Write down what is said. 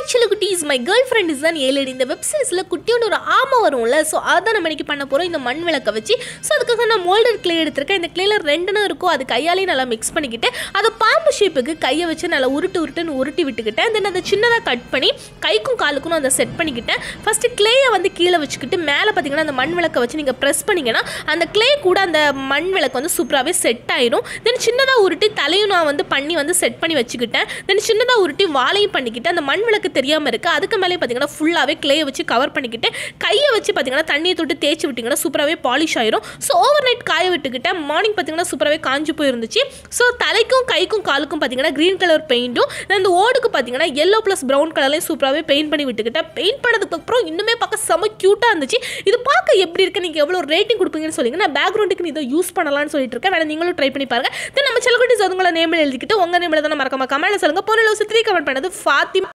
சில குட்டீஸ் my girl friend is தான் ஏழு இந்த வெப் சீரிஸில் குட்டியோட ஒரு ஆமை வரும்ல ஸோ அதான் நம்ம இன்னைக்கு பண்ண போகிறோம் இந்த மண் விளக்கை வச்சு ஸோ அதுக்காக நான் மோல்டர் கிளே எடுத்திருக்கேன் இந்த கிளேல ரெண்டுன்னு இருக்கும் அது கையாலேயே நல்லா மிக்ஸ் பண்ணிக்கிட்டு அதை பாம்பு ஷேப்புக்கு கையை வச்சு நல்லா உருட்டு உருட்டுன்னு உருட்டி விட்டுக்கிட்டேன் தென் அதை சின்னதாக கட் பண்ணி கைக்கும் காலுக்கும் நான் அதை செட் பண்ணிக்கிட்டேன் ஃபஸ்ட்டு கிளேயை வந்து கீழே வச்சுக்கிட்டு மேலே பார்த்தீங்கன்னா அந்த மண் விளக்கை வச்சு நீங்கள் ப்ரெஸ் பண்ணிங்கன்னா அந்த கிளே கூட அந்த மண் விளக்கு வந்து சூப்பராகவே செட் ஆயிடும் தென் சின்னதாக உருட்டி தலையும் நான் வந்து பண்ணி வந்து செட் பண்ணி வச்சுக்கிட்டேன் தென் சின்னதாக உருட்டி வாழையும் பண்ணிக்கிட்டு அந்த மண் விளக்கு தெரியாமல் இருக்குது அதுக்கு மேலே பார்த்தீங்கன்னா ஃபுல்லாகவே கிளேயை வச்சு கவர் பண்ணிக்கிட்டு கையை வச்சு பார்த்தீங்கன்னா தண்ணியை தொட்டு தேய்ச்சி விட்டிங்கன்னா சூப்பராகவே பாலிஷ் ஆயிரும் ஸோ ஓவர் நைட் காய விட்டுக்கிட்டேன் மார்னிங் பார்த்தீங்கன்னா சூப்பராகவே காஞ்சு போயிருந்துச்சு ஸோ தலைக்கும் கைக்கும் காலுக்கும் பார்த்தீங்கன்னா க்ரீன் கலர் பெயிண்ட்டும் அந்த ஓடுக்கு பார்த்தீங்கன்னா எல்லோ ப்ளஸ் ப்ரௌன் கலர்லையும் சூப்பராகவே பெயிண்ட் பண்ணி விட்டுக்கிட்டேன் பெயிண்ட் பண்ணதுக்கு அப்புறம் இன்னுமே பார்க்க செம க்யூட்டாக இருந்துச்சு இது பார்க்க எப்படி இருக்கு நீங்கள் எவ்வளோ ரேட்டிங் கொடுப்பீங்கன்னு சொல்லிங்க நான் பேக்ரவுண்டுக்கு நீ இதை யூஸ் பண்ணலாம்னு சொல்லிட்டு இருக்கேன் வேணா நீங்களும் ட்ரை பண்ணி பாருங்க தென் நம்ம செல்லக்குட்டி அதுங்களை நேமில் எழுதிக்கிட்டு உங்கள் நேமில் தான் மறக்காம கமெண்ட்ல சொல்லுங்க பொருள் த்ரீ கமெண்ட் பண்ணது ஃபாத்திமா